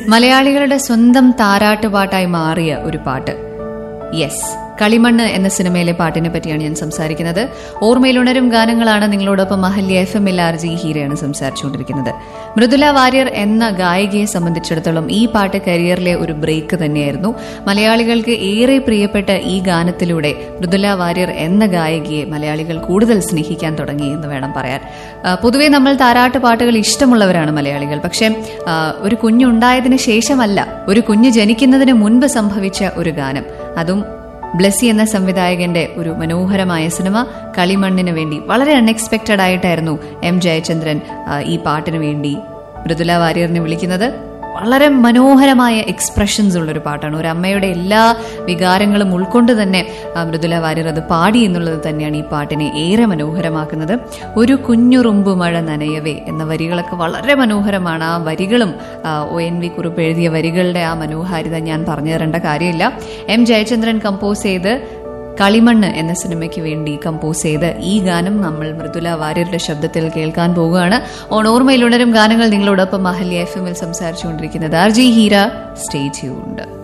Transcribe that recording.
മലയാളികളുടെ സ്വന്തം താരാട്ടുപാട്ടായി മാറിയ ഒരു പാട്ട് യെസ് കളിമണ്ണ് എന്ന സിനിമയിലെ പാട്ടിനെ പറ്റിയാണ് ഞാൻ സംസാരിക്കുന്നത് ഓർമ്മയിലുണരും ഗാനങ്ങളാണ് നിങ്ങളോടൊപ്പം മഹല്യ എഫ് എം എൽ ആർ ജി ഹീരയാണ് സംസാരിച്ചുകൊണ്ടിരിക്കുന്നത് മൃദുല വാര്യർ എന്ന ഗായികയെ സംബന്ധിച്ചിടത്തോളം ഈ പാട്ട് കരിയറിലെ ഒരു ബ്രേക്ക് തന്നെയായിരുന്നു മലയാളികൾക്ക് ഏറെ പ്രിയപ്പെട്ട ഈ ഗാനത്തിലൂടെ മൃദുല വാര്യർ എന്ന ഗായികയെ മലയാളികൾ കൂടുതൽ സ്നേഹിക്കാൻ തുടങ്ങി എന്ന് വേണം പറയാൻ ആ, പൊതുവേ നമ്മൾ താരാട്ട് പാട്ടുകൾ ഇഷ്ടമുള്ളവരാണ് മലയാളികൾ പക്ഷേ ആ, ഒരു കുഞ്ഞുണ്ടായതിനു ശേഷമല്ല ഒരു കുഞ്ഞ് ജനിക്കുന്നതിന് മുൻപ് സംഭവിച്ച ഒരു ഗാനം അതും ബ്ലെസ്സി എന്ന സംവിധായകന്റെ ഒരു മനോഹരമായ സിനിമ കളിമണ്ണിന് വേണ്ടി വളരെ അൺഎക്സ്പെക്റ്റഡ് ആയിട്ടായിരുന്നു എം ജയചന്ദ്രൻ ആ, ഈ പാട്ടിന് വേണ്ടി മൃദുല വാര്യറിനെ വിളിക്കുന്നത് വളരെ മനോഹരമായ എക്സ്പ്രഷൻസ് ഉള്ളൊരു പാട്ടാണ് ഒരു അമ്മയുടെ എല്ലാ വികാരങ്ങളും ഉൾക്കൊണ്ട് തന്നെ ആ, മൃദുല വാര്യർ അത് പാടി എന്നുള്ളത് തന്നെയാണ് ഈ പാട്ടിനെ ഏറെ മനോഹരമാക്കുന്നത് ഒരു കുഞ്ഞുറുമ്പ് മഴ നനയവേ എന്ന വരികളൊക്കെ വളരെ മനോഹരമാണ് ആ വരികളും ആ, ഒ എൻ വി കുറിപ്പ് എഴുതിയ വരികളുടെ ആ മനോഹാരിത ഞാൻ പറഞ്ഞു തരേണ്ട കാര്യമില്ല എം ജയചന്ദ്രൻ കമ്പോസ് ചെയ്ത് കളിമണ്ണ് എന്ന സിനിമയ്ക്ക് വേണ്ടി കമ്പോസ് ചെയ്ത ഈ ഗാനം നമ്മൾ മൃദുല വാര്യരുടെ ശബ്ദത്തിൽ കേൾക്കാൻ പോവുകയാണ് ഓൺ ഓർമ്മയിലുണരും ഗാനങ്ങൾ നിങ്ങളോടൊപ്പം മഹല്യ എഫ് എമ്മിൽ സംസാരിച്ചുകൊണ്ടിരിക്കുന്നത് R J Heera stay tuned